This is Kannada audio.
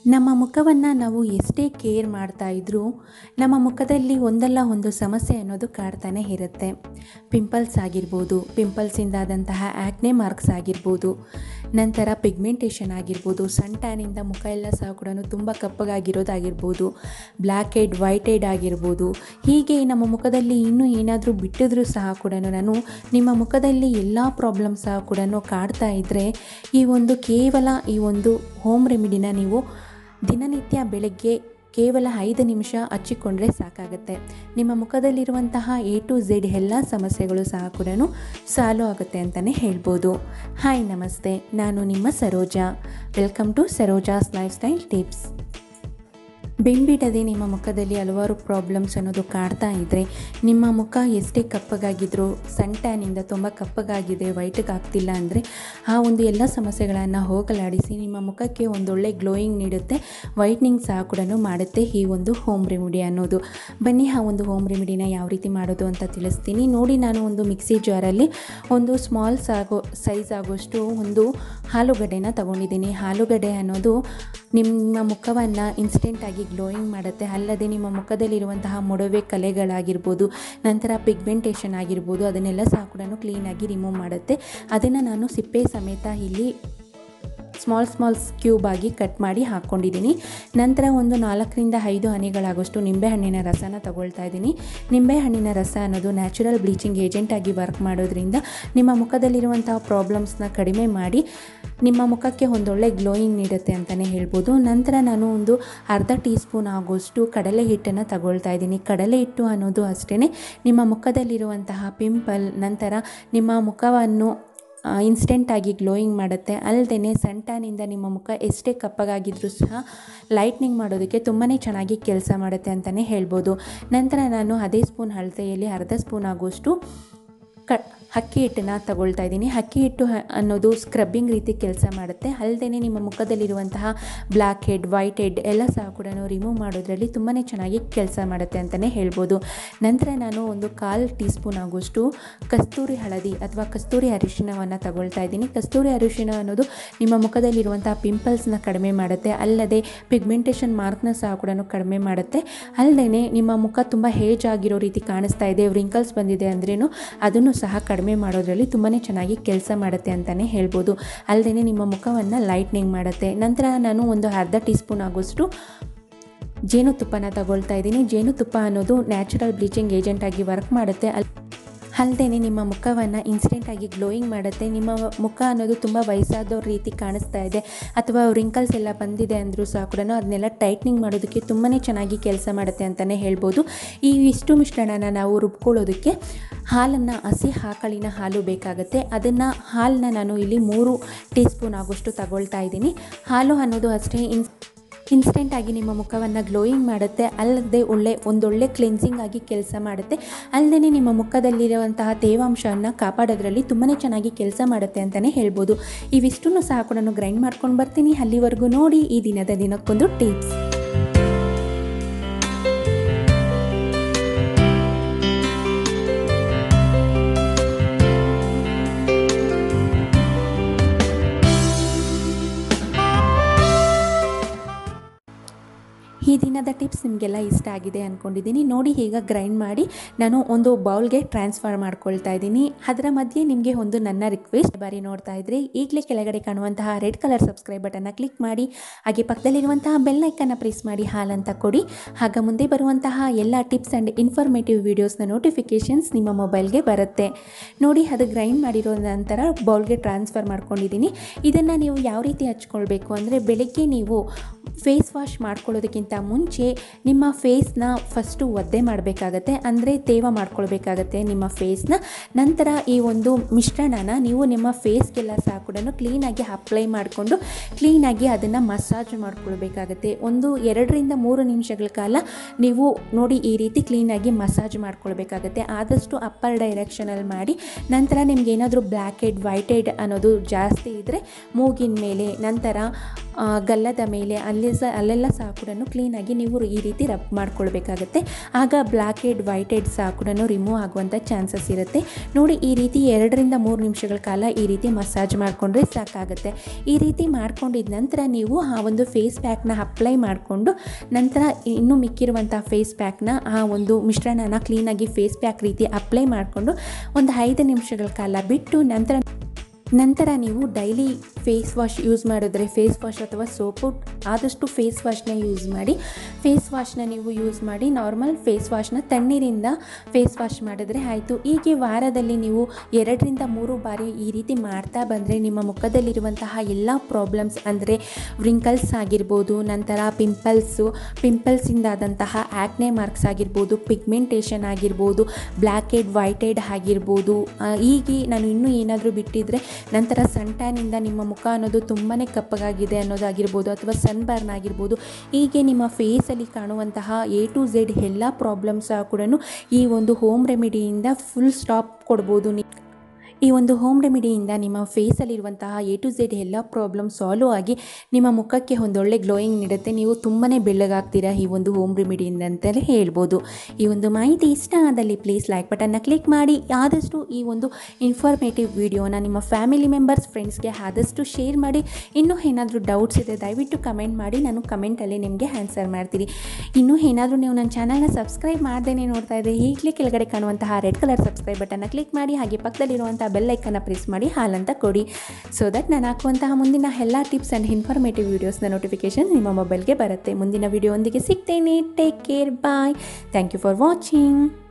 ನಮ್ಮ ಮುಖವನ್ನು ನಾವು ಎಷ್ಟೇ ಕೇರ್ ಮಾಡ್ತಾ ಇದ್ರೂ ನಮ್ಮ ಮುಖದಲ್ಲಿ ಒಂದಲ್ಲ ಒಂದು ಸಮಸ್ಯೆ ಅನ್ನೋದು ಕಾಡ್ತಾನೆ ಇರುತ್ತೆ ಪಿಂಪಲ್ಸ್ ಆಗಿರ್ಬೋದು ಪಿಂಪಲ್ಸಿಂದಾದಂತಹ ಆ್ಯಕ್ನೆ ಮಾರ್ಕ್ಸ್ ಆಗಿರ್ಬೋದು ನಂತರ ಪಿಗ್ಮೆಂಟೇಷನ್ ಆಗಿರ್ಬೋದು ಸನ್ ಟ್ಯಾನಿಂದ ಮುಖ ಎಲ್ಲ ಸಹ ಕೂಡ ತುಂಬ ಕಪ್ಪಗಾಗಿರೋದಾಗಿರ್ಬೋದು ಬ್ಲ್ಯಾಕ್ ಹೆಡ್ ವೈಟ್ ಹೆಡ್ ಆಗಿರ್ಬೋದು ಹೀಗೆ ನಮ್ಮ ಮುಖದಲ್ಲಿ ಇನ್ನೂ ಏನಾದರೂ ಬಿಟ್ಟಿದ್ರೂ ಸಹ ಕೂಡ ನಾನು ನಿಮ್ಮ ಮುಖದಲ್ಲಿ ಎಲ್ಲ ಪ್ರಾಬ್ಲಮ್ ಸಹ ಕೂಡ ಕಾಡ್ತಾ ಇದ್ದರೆ ಈ ಒಂದು ಕೇವಲ ಈ ಒಂದು ಹೋಮ್ ರೆಮಿಡಿನ ನೀವು ದಿನನಿತ್ಯ ಬೆಳಗ್ಗೆ ಕೇವಲ ಐದು ನಿಮಿಷ ಹಚ್ಚಿಕೊಂಡ್ರೆ ಸಾಕಾಗುತ್ತೆ ನಿಮ್ಮ ಮುಖದಲ್ಲಿರುವಂತಹ ಎ ಟು ಝೆಡ್ ಎಲ್ಲ ಸಮಸ್ಯೆಗಳು ಸಹ ಕೂಡ ಸಾಲ್ವ್ ಆಗುತ್ತೆ ಅಂತಲೇ ಹೇಳ್ಬೋದು ಹಾಯ್ ನಮಸ್ತೆ ನಾನು ನಿಮ್ಮ Saroja welcome to Saroja's lifestyle tips ಬೆಂಬಿಡದೆ ನಿಮ್ಮ ಮುಖದಲ್ಲಿ ಹಲವಾರು ಪ್ರಾಬ್ಲಮ್ಸ್ ಅನ್ನೋದು ಕಾಡ್ತಾ ಇದ್ದರೆ ನಿಮ್ಮ ಮುಖ ಎಷ್ಟೇ ಕಪ್ಪಗಾಗಿದ್ರೂ ಸನ್ ಟ್ಯಾನಿಂದ ತುಂಬ ಕಪ್ಪಗಾಗಿದೆ ವೈಟ್ಗೆ ಆಗ್ತಿಲ್ಲ ಅಂದರೆ ಆ ಒಂದು ಎಲ್ಲ ಸಮಸ್ಯೆಗಳನ್ನು ಹೋಗಲಾಡಿಸಿ ನಿಮ್ಮ ಮುಖಕ್ಕೆ ಒಂದೊಳ್ಳೆ ಗ್ಲೋಯಿಂಗ್ ನೀಡುತ್ತೆ ವೈಟ್ನಿಂಗ್ ಸಹ ಕೂಡ ಮಾಡುತ್ತೆ ಈ ಒಂದು ಹೋಮ್ ರೆಮಿಡಿ ಅನ್ನೋದು ಬನ್ನಿ ಆ ಒಂದು ಹೋಮ್ ರೆಮಿಡಿನ ಯಾವ ರೀತಿ ಮಾಡೋದು ಅಂತ ತಿಳಿಸ್ತೀನಿ ನೋಡಿ ನಾನು ಒಂದು ಮಿಕ್ಸಿ ಜಾರಲ್ಲಿ ಒಂದು ಸ್ಮಾಲ್ಸ್ ಆಗೋ ಸೈಜ್ ಆಗೋಷ್ಟು ಒಂದು ಆಲೂಗಡ್ಡೆನ ತಗೊಂಡಿದ್ದೀನಿ ಆಲೂಗಡ್ಡೆ ಅನ್ನೋದು ನಿಮ್ಮ ಮುಖವನ್ನು ಇನ್ಸ್ಟೆಂಟಾಗಿ ಗ್ಲೋಯಿಂಗ್ ಮಾಡುತ್ತೆ ಅಲ್ಲದೆ ನಿಮ್ಮ ಮುಖದಲ್ಲಿರುವಂತಹ ಮೊಡವೆ ಕಲೆಗಳಾಗಿರ್ಬೋದು ನಂತರ ಪಿಗ್ಮೆಂಟೇಷನ್ ಆಗಿರ್ಬೋದು ಅದನ್ನೆಲ್ಲ ಸಹ ಕೂಡ ಕ್ಲೀನಾಗಿ ರಿಮೂವ್ ಮಾಡುತ್ತೆ ಅದನ್ನು ನಾನು ಸಿಪ್ಪೆ ಸಮೇತ ಇಲ್ಲಿ ಸ್ಮಾಲ್ ಸ್ಮಾಲ್ ಕ್ಯೂಬ್ ಆಗಿ ಕಟ್ ಮಾಡಿ ಹಾಕ್ಕೊಂಡಿದ್ದೀನಿ ನಂತರ ಒಂದು ನಾಲ್ಕರಿಂದ ಐದು ಹನಿಗಳಾಗೋಷ್ಟು ನಿಂಬೆಹಣ್ಣಿನ ರಸನ ತಗೊಳ್ತಾ ಇದ್ದೀನಿ ನಿಂಬೆಹಣ್ಣಿನ ರಸ ಅನ್ನೋದು ನ್ಯಾಚುರಲ್ ಬ್ಲೀಚಿಂಗ್ ಏಜೆಂಟ್ ಆಗಿ ವರ್ಕ್ ಮಾಡೋದ್ರಿಂದ ನಿಮ್ಮ ಮುಖದಲ್ಲಿರುವಂತಹ ಪ್ರಾಬ್ಲಮ್ಸ್ನ ಕಡಿಮೆ ಮಾಡಿ ನಿಮ್ಮ ಮುಖಕ್ಕೆ ಒಂದೊಳ್ಳೆ ಗ್ಲೋಯಿಂಗ್ ನೀಡುತ್ತೆ ಅಂತಲೇ ಹೇಳ್ಬೋದು ನಂತರ ನಾನು ಒಂದು ಅರ್ಧ ಟೀ ಸ್ಪೂನ್ ಆಗೋಷ್ಟು ಕಡಲೆ ಹಿಟ್ಟನ್ನು ತಗೊಳ್ತಾ ಇದ್ದೀನಿ ಕಡಲೆ ಹಿಟ್ಟು ಅನ್ನೋದು ಅಷ್ಟೇ ನಿಮ್ಮ ಮುಖದಲ್ಲಿರುವಂತಹ ಪಿಂಪಲ್ ನಂತರ ನಿಮ್ಮ ಮುಖವನ್ನು ಇನ್ಸ್ಟೆಂಟಾಗಿ ಗ್ಲೋಯಿಂಗ್ ಮಾಡುತ್ತೆ ಅಲ್ಲದೆ ಸನ್ ಟ್ಯಾನಿಂದ ನಿಮ್ಮ ಮುಖ ಎಷ್ಟೇ ಕಪ್ಪಗಾಗಿದ್ರೂ ಸಹ ಲೈಟ್ನಿಂಗ್ ಮಾಡೋದಕ್ಕೆ ತುಂಬಾ ಚೆನ್ನಾಗಿ ಕೆಲಸ ಮಾಡುತ್ತೆ ಅಂತಲೇ ಹೇಳ್ಬೋದು ನಂತರ ನಾನು ಅದೇ ಸ್ಪೂನ್ ಅಳತೆಯಲ್ಲಿ ಅರ್ಧ ಸ್ಪೂನ್ ಆಗೋಷ್ಟು ಕ ಅಕ್ಕಿ ಹಿಟ್ಟನ್ನು ತಗೊಳ್ತಾ ಇದ್ದೀನಿ ಅಕ್ಕಿ ಹಿಟ್ಟು ಅನ್ನೋದು ಸ್ಕ್ರಬ್ಬಿಂಗ್ ರೀತಿ ಕೆಲಸ ಮಾಡುತ್ತೆ ಅಲ್ಲದೆ ನಿಮ್ಮ ಮುಖದಲ್ಲಿರುವಂತಹ ಬ್ಲ್ಯಾಕ್ ಹೆಡ್ ವೈಟ್ ಹೆಡ್ ಎಲ್ಲ ಸಹ ಕೂಡ ರಿಮೂವ್ ಮಾಡೋದ್ರಲ್ಲಿ ತುಂಬಾ ಚೆನ್ನಾಗಿ ಕೆಲಸ ಮಾಡುತ್ತೆ ಅಂತಲೇ ಹೇಳ್ಬೋದು ನಂತರ ನಾನು ಒಂದು ಕಾಲು ಟೀ ಸ್ಪೂನ್ ಆಗೋಷ್ಟು ಕಸ್ತೂರಿ ಹಳದಿ ಅಥವಾ ಕಸ್ತೂರಿ ಅರಿಶಿಣವನ್ನು ತಗೊಳ್ತಾ ಇದ್ದೀನಿ ಕಸ್ತೂರಿ ಅರಿಶಿಣ ಅನ್ನೋದು ನಿಮ್ಮ ಮುಖದಲ್ಲಿರುವಂತಹ ಪಿಂಪಲ್ಸ್ನ ಕಡಿಮೆ ಮಾಡುತ್ತೆ ಅಲ್ಲದೆ ಪಿಗ್ಮೆಂಟೇಷನ್ ಮಾರ್ಕ್ನ ಸಹ ಕೂಡ ಕಡಿಮೆ ಮಾಡುತ್ತೆ ಅಲ್ಲದೆ ನಿಮ್ಮ ಮುಖ ತುಂಬ ಹೇಜ್ ಆಗಿರೋ ರೀತಿ ಕಾಣಿಸ್ತಾ ಇದೆ ವ್ರಿಂಕಲ್ಸ್ ಬಂದಿದೆ ಅಂದ್ರೇನು ಅದನ್ನು ಸಹ ಕಡಿಮೆ ಮಾಡೋದ್ರಲ್ಲಿ ತುಂಬಾ ಚೆನ್ನಾಗಿ ಕೆಲಸ ಮಾಡುತ್ತೆ ಅಂತಲೇ ಹೇಳ್ಬೋದು ಅಲ್ಲದೆ ನಿಮ್ಮ ಮುಖವನ್ನು ಲೈಟ್ನಿಂಗ್ ಮಾಡುತ್ತೆ ನಂತರ ನಾನು ಒಂದು ಅರ್ಧ ಟೀ ಸ್ಪೂನ್ ಆಗೋಷ್ಟು ಜೇನುತುಪ್ಪನ ತಗೊಳ್ತಾ ಇದ್ದೀನಿ ಜೇನುತುಪ್ಪ ಅನ್ನೋದು ನ್ಯಾಚುರಲ್ ಬ್ಲೀಚಿಂಗ್ ಏಜೆಂಟ್ ಆಗಿ ವರ್ಕ್ ಮಾಡುತ್ತೆ ಅಲ್ಲಿ ಅಲ್ಲದೆ ನಿಮ್ಮ ಮುಖವನ್ನು ಇನ್ಸ್ಟೆಂಟಾಗಿ ಗ್ಲೋಯಿಂಗ್ ಮಾಡುತ್ತೆ ನಿಮ್ಮ ಮುಖ ಅನ್ನೋದು ತುಂಬ ವಯಸ್ಸಾದವ್ರ ರೀತಿ ಕಾಣಿಸ್ತಾ ಇದೆ ಅಥವಾ ರಿಂಕಲ್ಸ್ ಎಲ್ಲ ಬಂದಿದೆ ಅಂದರೂ ಸಹ ಕೂಡ ಅದನ್ನೆಲ್ಲ ಟೈಟ್ನಿಂಗ್ ಮಾಡೋದಕ್ಕೆ ತುಂಬಾ ಚೆನ್ನಾಗಿ ಕೆಲಸ ಮಾಡುತ್ತೆ ಅಂತಲೇ ಹೇಳ್ಬೋದು ಈ ಇಷ್ಟು ಮಿಶ್ರಣನ ನಾವು ರುಬ್ಕೊಳ್ಳೋದಕ್ಕೆ ಹಾಲನ್ನು ಹಸಿ ಆಕಳಿನ ಹಾಲು ಬೇಕಾಗುತ್ತೆ ಅದನ್ನು ಹಾಲನ್ನ ನಾನು ಇಲ್ಲಿ ಮೂರು ಟೀ ಸ್ಪೂನ್ ಆಗೋಷ್ಟು ತಗೊಳ್ತಾ ಇದ್ದೀನಿ ಹಾಲು ಅನ್ನೋದು ಅಷ್ಟೇ ಇನ್ ಇನ್ಸ್ಟೆಂಟಾಗಿ ನಿಮ್ಮ ಮುಖವನ್ನು ಗ್ಲೋಯಿಂಗ್ ಮಾಡುತ್ತೆ ಅಲ್ಲದೆ ಒಳ್ಳೆ ಒಂದೊಳ್ಳೆ ಕ್ಲೆನ್ಸಿಂಗ್ ಆಗಿ ಕೆಲಸ ಮಾಡುತ್ತೆ ಅಲ್ಲದೆ ನಿಮ್ಮ ಮುಖದಲ್ಲಿರುವಂತಹ ತೇವಾಂಶವನ್ನು ಕಾಪಾಡೋದ್ರಲ್ಲಿ ತುಂಬಾ ಚೆನ್ನಾಗಿ ಕೆಲಸ ಮಾಡುತ್ತೆ ಅಂತಲೇ ಹೇಳ್ಬೋದು ಇವಿಷ್ಟನ್ನು ಸಹ ಕೂಡ ಗ್ರೈಂಡ್ ಮಾಡ್ಕೊಂಡು ಬರ್ತೀನಿ ಅಲ್ಲಿವರೆಗೂ ನೋಡಿ ಈ ದಿನದ ದಿನಕ್ಕೊಂದು ಟಿಪ್ಸ್ ಈ ದಿನದ ಟಿಪ್ಸ್ ನಿಮಗೆಲ್ಲ ಇಷ್ಟ ಆಗಿದೆ ಅಂದ್ಕೊಂಡಿದ್ದೀನಿ ನೋಡಿ ಈಗ ಗ್ರೈಂಡ್ ಮಾಡಿ ನಾನು ಒಂದು ಬೌಲ್ಗೆ ಟ್ರಾನ್ಸ್ಫರ್ ಮಾಡ್ಕೊಳ್ತಾ ಇದ್ದೀನಿ ಅದರ ಮಧ್ಯೆ ನಿಮಗೆ ಒಂದು ನನ್ನ ರಿಕ್ವೆಸ್ಟ್ ಬಾರಿ ನೋಡ್ತಾ ಇದ್ದರೆ ಈಗಲೇ ಕೆಳಗಡೆ ಕಾಣುವಂತಹ ರೆಡ್ ಕಲರ್ ಸಬ್ಸ್ಕ್ರೈಬ್ ಬಟನ್ನ ಕ್ಲಿಕ್ ಮಾಡಿ ಹಾಗೆ ಪಕ್ಕದಲ್ಲಿರುವಂತಹ ಬೆಲ್ ಐಕನ್ನ ಪ್ರೆಸ್ ಮಾಡಿ ಹಾಲಂತ ಕೊಡಿ ಆಗ ಮುಂದೆ ಬರುವಂತಹ ಎಲ್ಲ ಟಿಪ್ಸ್ ಆ್ಯಂಡ್ ಇನ್ಫಾರ್ಮೇಟಿವ್ ವೀಡಿಯೋಸ್ನ ನೋಟಿಫಿಕೇಷನ್ಸ್ ನಿಮ್ಮ ಮೊಬೈಲ್ಗೆ ಬರುತ್ತೆ ನೋಡಿ ಅದು ಗ್ರೈಂಡ್ ಮಾಡಿರೋ ನಂತರ ಬೌಲ್ಗೆ ಟ್ರಾನ್ಸ್ಫರ್ ಮಾಡ್ಕೊಂಡಿದ್ದೀನಿ ಇದನ್ನು ನೀವು ಯಾವ ರೀತಿ ಹಚ್ಕೊಳ್ಬೇಕು ಅಂದರೆ ಬೆಳಗ್ಗೆ ನೀವು ಫೇಸ್ ವಾಶ್ ಮಾಡ್ಕೊಳ್ಳೋದಕ್ಕಿಂತ ಮುಂಚೆ ನಿಮ್ಮ ಫೇಸ್ನ ಫಸ್ಟು ಒದ್ದೆ ಮಾಡಬೇಕಾಗತ್ತೆ ಅಂದರೆ ತೇವ ಮಾಡ್ಕೊಳ್ಬೇಕಾಗತ್ತೆ ನಿಮ್ಮ ಫೇಸ್ನ ನಂತರ ಈ ಒಂದು ಮಿಶ್ರಣನ ನೀವು ನಿಮ್ಮ ಫೇಸ್ಗೆಲ್ಲ ಸಹ ಕೂಡ ಕ್ಲೀನಾಗಿ ಅಪ್ಲೈ ಮಾಡಿಕೊಂಡು ಕ್ಲೀನಾಗಿ ಅದನ್ನು ಮಸಾಜ್ ಮಾಡ್ಕೊಳ್ಬೇಕಾಗತ್ತೆ ಒಂದು ಎರಡರಿಂದ ಮೂರು ನಿಮಿಷಗಳ ಕಾಲ ನೀವು ನೋಡಿ ಈ ರೀತಿ ಕ್ಲೀನಾಗಿ ಮಸಾಜ್ ಮಾಡ್ಕೊಳ್ಬೇಕಾಗತ್ತೆ ಆದಷ್ಟು ಅಪ್ಪರ್ ಡೈರೆಕ್ಷನಲ್ಲಿ ಮಾಡಿ ನಂತರ ನಿಮ್ಗೆ ಏನಾದರೂ ಬ್ಲ್ಯಾಕ್ ಹೆಡ್ ವೈಟ್ ಹೆಡ್ ಅನ್ನೋದು ಜಾಸ್ತಿ ಇದ್ದರೆ ಮೂಗಿನ ಮೇಲೆ ನಂತರ ಗಲ್ಲದ ಮೇಲೆ ಅಲ್ಲಿ ಸಹ ಅಲ್ಲೆಲ್ಲ ಸಹ ಕೂಡ ಕ್ಲೀನಾಗಿ ನೀವು ಈ ರೀತಿ ರಬ್ ಮಾಡ್ಕೊಳ್ಬೇಕಾಗತ್ತೆ ಆಗ ಬ್ಲ್ಯಾಕ್ ಹೆಡ್ ವೈಟ್ ಹೆಡ್ ಸಹ ಕೂಡ ರಿಮೂವ್ ಆಗುವಂಥ ಚಾನ್ಸಸ್ ಇರುತ್ತೆ ನೋಡಿ ಈ ರೀತಿ ಎರಡರಿಂದ ಮೂರು ನಿಮಿಷಗಳ ಕಾಲ ಈ ರೀತಿ ಮಸಾಜ್ ಮಾಡಿಕೊಂಡ್ರೆ ಸಾಕಾಗುತ್ತೆ ಈ ರೀತಿ ಮಾಡ್ಕೊಂಡಿದ ನಂತರ ನೀವು ಆ ಒಂದು ಫೇಸ್ ಪ್ಯಾಕ್ನ ಅಪ್ಲೈ ಮಾಡಿಕೊಂಡು ನಂತರ ಇನ್ನೂ ಮಿಕ್ಕಿರುವಂಥ ಫೇಸ್ ಪ್ಯಾಕ್ನ ಆ ಒಂದು ಮಿಶ್ರಣನ ಕ್ಲೀನಾಗಿ ಫೇಸ್ ಪ್ಯಾಕ್ ರೀತಿ ಅಪ್ಲೈ ಮಾಡಿಕೊಂಡು ಒಂದು ಐದು ನಿಮಿಷಗಳ ಕಾಲ ಬಿಟ್ಟು ನಂತರ ನಂತರ ನೀವು ಡೈಲಿ ಫೇಸ್ ವಾಶ್ ಯೂಸ್ ಮಾಡಿದ್ರೆ ಫೇಸ್ ವಾಶ್ ಅಥವಾ ಸೋಪು ಆದಷ್ಟು ಫೇಸ್ ವಾಶ್ನ ಯೂಸ್ ಮಾಡಿ ಫೇಸ್ ವಾಶ್ನ ನೀವು ಯೂಸ್ ಮಾಡಿ ನಾರ್ಮಲ್ ಫೇಸ್ ವಾಶ್ನ ತಣ್ಣೀರಿಂದ ಫೇಸ್ ವಾಶ್ ಮಾಡಿದ್ರೆ ಆಯಿತು ಹೀಗೆ ವಾರದಲ್ಲಿ ನೀವು ಎರಡರಿಂದ ಮೂರು ಬಾರಿ ಈ ರೀತಿ ಮಾಡ್ತಾ ಬಂದರೆ ನಿಮ್ಮ ಮುಖದಲ್ಲಿರುವಂತಹ ಎಲ್ಲ ಪ್ರಾಬ್ಲಮ್ಸ್ ಅಂದರೆ ವ್ರಿಂಕಲ್ಸ್ ಆಗಿರ್ಬೋದು ನಂತರ ಪಿಂಪಲ್ಸು ಪಿಂಪಲ್ಸಿಂದಾದಂತಹ ಆ್ಯಕ್ನೆ ಮಾರ್ಕ್ಸ್ ಆಗಿರ್ಬೋದು ಪಿಗ್ಮೆಂಟೇಷನ್ ಆಗಿರ್ಬೋದು ಬ್ಲ್ಯಾಕ್ ಹೆಡ್ ವೈಟ್ ಹೆಡ್ ಆಗಿರ್ಬೋದು ಆ, ಹೀಗೆ ನಾನು ಇನ್ನೂ ಏನಾದರೂ ಬಿಟ್ಟಿದ್ರೆ ನಂತರ ಸನ್ಟ್ಯಾನಿಂದ ನಿಮ್ಮ ಮುಖ ಅನ್ನೋದು ತುಂಬಾ ಕಪ್ಪಗಾಗಿದೆ ಅನ್ನೋದಾಗಿರ್ಬೋದು ಅಥವಾ ಸನ್ ಬರ್ನ್ ಆಗಿರ್ಬೋದು ಹೀಗೆ ನಿಮ್ಮ ಫೇಸಲ್ಲಿ ಕಾಣುವಂತಹ ಎ ಟು ಝೆಡ್ ಎಲ್ಲ ಪ್ರಾಬ್ಲಮ್ಸ್ ಕೂಡ ಈ ಒಂದು ಹೋಮ್ ರೆಮಿಡಿಯಿಂದ ಫುಲ್ ಸ್ಟಾಪ್ ಕೊಡ್ಬೋದು ನೀವು ಈ ಒಂದು ಹೋಮ್ ರೆಮಿಡಿಯಿಂದ ನಿಮ್ಮ ಫೇಸಲ್ಲಿರುವಂತಹ ಎ ಟು ಝೆಡ್ ಎಲ್ಲ ಪ್ರಾಬ್ಲಮ್ ಸಾಲ್ವ್ ಆಗಿ ನಿಮ್ಮ ಮುಖಕ್ಕೆ ಒಂದೊಳ್ಳೆ ಗ್ಲೋಯಿಂಗ್ ನೀಡುತ್ತೆ ನೀವು ತುಂಬಾ ಬೆಳ್ಳಗಾಗ್ತೀರಾ ಈ ಒಂದು ಹೋಮ್ ರೆಮಿಡಿಯಿಂದ ಅಂತಲೇ ಹೇಳ್ಬೋದು ಈ ಒಂದು ಮಾಹಿತಿ ಇಷ್ಟ ಆದಲ್ಲಿ ಪ್ಲೀಸ್ ಲೈಕ್ ಬಟನ್ನ ಕ್ಲಿಕ್ ಮಾಡಿ ಆದಷ್ಟು ಈ ಒಂದು ಇನ್ಫಾರ್ಮೇಟಿವ್ ವಿಡಿಯೋನ ನಿಮ್ಮ ಫ್ಯಾಮಿಲಿ ಮೆಂಬರ್ಸ್ ಫ್ರೆಂಡ್ಸ್ಗೆ ಆದಷ್ಟು ಶೇರ್ ಮಾಡಿ ಇನ್ನೂ ಏನಾದರೂ ಡೌಟ್ಸ್ ಇದೆ ದಯವಿಟ್ಟು ಕಮೆಂಟ್ ಮಾಡಿ ನಾನು ಕಮೆಂಟಲ್ಲಿ ನಿಮಗೆ ಆನ್ಸರ್ ಮಾಡ್ತೀನಿ ಇನ್ನೂ ಏನಾದರೂ ನೀವು ನನ್ನ ಚಾನಲ್ನ ಸಬ್ಸ್ಕ್ರೈಬ್ ಮಾಡ್ದೇನೆ ನೋಡ್ತಾ ಇದ್ದರೆ ಈಗಲೇ ಕೆಳಗಡೆ ಕಾಣುವಂತಹ ರೆಡ್ ಕಲರ್ ಸಬ್ಸ್ಕ್ರೈಬ್ ಬಟನ್ನ ಕ್ಲಿಕ್ ಮಾಡಿ ಹಾಗೆ ಪಕ್ಕದಲ್ಲಿರುವಂಥ ಬೆಲ್ ಐಕನ್ನ ಪ್ರೆಸ್ ಮಾಡಿ ಹಾಲಂತ ಕೊಡಿ ಸೊ ದಟ್ ನಾನು ಹಾಕುವಂತಹ ಮುಂದಿನ ಎಲ್ಲ ಟಿಪ್ಸ್ ಆ್ಯಂಡ್ ಇನ್ಫಾರ್ಮೇಟಿವ್ ವೀಡಿಯೋಸ್ನ ನೋಟಿಫಿಕೇಶನ್ ನಿಮ್ಮ ಮೊಬೈಲ್ಗೆ ಬರುತ್ತೆ ಮುಂದಿನ ವಿಡಿಯೋ ಒಂದಿಗೆ ಸಿಗ್ತೇನೆ take care bye thank you for watching